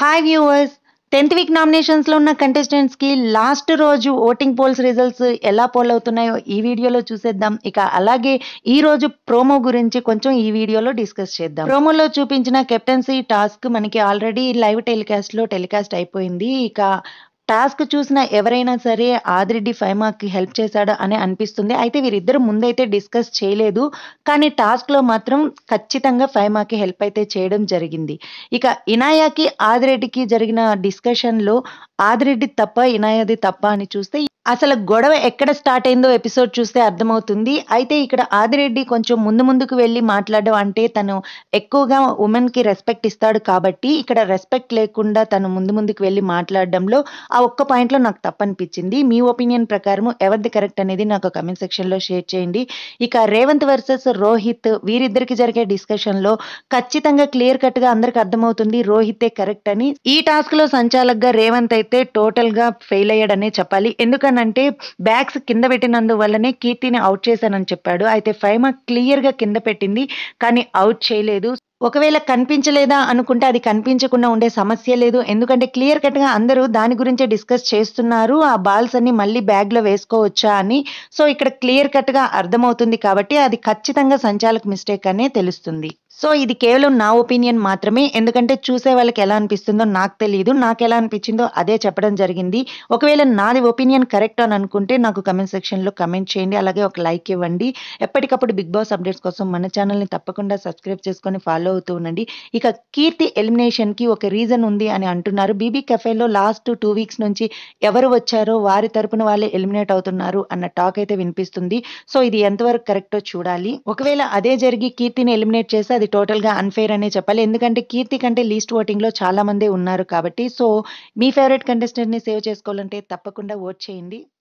hi viewers tenth week నామినేషన్స్లో ఉన్న కంటెస్టెంట్స్కి లాస్ట్ రోజు ఓటింగ్ పోల్స్ రిజల్ట్స్ ఎలా పోల్ అవుతున్నాయో ఈ వీడియోలో చూసేద్దాం ఇక అలాగే ఈ రోజు ప్రోమో గురించి కొంచెం ఈ వీడియోలో డిస్కస్ చేద్దాం ప్రోమోలో చూపించిన కెప్టెన్సీ టాస్క్ మనకి ఆల్రెడీ లైవ్ టెలికాస్ట్లో టెలికాస్ట్ అయిపోయింది ఇక టాస్క్ చూసిన ఎవరైనా సరే ఆదిరెడ్డి ఫైమాకి హెల్ప్ చేశాడు అని అనిపిస్తుంది అయితే వీరిద్దరు ముందైతే డిస్కస్ చేయలేదు కానీ టాస్క్లో మాత్రం ఖచ్చితంగా ఫైమాకి హెల్ప్ అయితే చేయడం జరిగింది ఇక ఇనాయాకి ఆదిరెడ్డికి జరిగిన డిస్కషన్లో ఆదిరెడ్డి తప్ప ఇనాయాది తప్ప అని చూస్తే అసలు గొడవ ఎక్కడ స్టార్ట్ అయిందో ఎపిసోడ్ చూస్తే అర్థమవుతుంది అయితే ఇక్కడ ఆదిరెడ్డి కొంచెం ముందు ముందుకు వెళ్ళి మాట్లాడడం అంటే తను ఎక్కువగా ఉమెన్ కి రెస్పెక్ట్ ఇస్తాడు కాబట్టి ఇక్కడ రెస్పెక్ట్ లేకుండా తను ముందు ముందుకు వెళ్ళి మాట్లాడడంలో ఆ ఒక్క పాయింట్ లో నాకు తప్పనిపించింది మీ ఒపీనియన్ ప్రకారం ఎవరిది కరెక్ట్ అనేది నాకు కమెంట్ సెక్షన్ లో షేర్ చేయండి ఇక రేవంత్ వర్సెస్ రోహిత్ వీరిద్దరికి జరిగే డిస్కషన్ లో ఖచ్చితంగా క్లియర్ కట్ గా అందరికి అర్థమవుతుంది రోహితే కరెక్ట్ అని ఈ టాస్క్ లో సంచాలకుగా రేవంత్ అయితే టోటల్ గా ఫెయిల్ అయ్యాడనే చెప్పాలి ఎందుకనంటే బ్యాగ్స్ కింద పెట్టినందువల్లనే కీర్తిని అవుట్ చేశానని చెప్పాడు అయితే ఫైమా క్లియర్ గా కింద పెట్టింది కానీ అవుట్ చేయలేదు ఒకవేళ కనిపించలేదా అనుకుంటే అది కనిపించకుండా ఉండే సమస్య లేదు ఎందుకంటే క్లియర్ కట్ గా అందరూ దాని గురించే డిస్కస్ చేస్తున్నారు ఆ బాల్స్ అన్ని మళ్ళీ బ్యాగ్ లో వేసుకోవచ్చా అని సో ఇక్కడ క్లియర్ కట్ గా అర్థమవుతుంది కాబట్టి అది ఖచ్చితంగా సంచాలక్ మిస్టేక్ అనే తెలుస్తుంది సో ఇది కేవలం నా ఒపీనియన్ మాత్రమే ఎందుకంటే చూసే వాళ్ళకి ఎలా అనిపిస్తుందో నాకు తెలియదు నాకు ఎలా అనిపించిందో అదే చెప్పడం జరిగింది ఒకవేళ నాది ఒపీనియన్ కరెక్ట్ అని అనుకుంటే నాకు కమెంట్ సెక్షన్లో కమెంట్ చేయండి అలాగే ఒక లైక్ ఇవ్వండి ఎప్పటికప్పుడు బిగ్ బాస్ అప్డేట్స్ కోసం మన ఛానల్ని తప్పకుండా సబ్స్క్రైబ్ చేసుకొని ఫాలో అవుతూ ఉండండి ఇక కీర్తి ఎలిమినేషన్కి ఒక రీజన్ ఉంది అని అంటున్నారు బీబీ కెఫేలో లాస్ట్ టూ వీక్స్ నుంచి ఎవరు వచ్చారో వారి తరపున వాళ్ళే ఎలిమినేట్ అవుతున్నారు అన్న టాక్ అయితే వినిపిస్తుంది సో ఇది ఎంతవరకు కరెక్టో చూడాలి ఒకవేళ అదే జరిగి కీర్తిని ఎలిమినేట్ చేస్తే అది టోటల్ గా అన్ఫెయిర్ అనే చెప్పాలి ఎందుకంటే కీర్తి కంటే లీస్ట్ ఓటింగ్ లో చాలా మంది ఉన్నారు కాబట్టి సో మీ ఫేవరెట్ కంటెస్టెంట్ ని సేవ్ చేసుకోవాలంటే తప్పకుండా ఓట్ చేయండి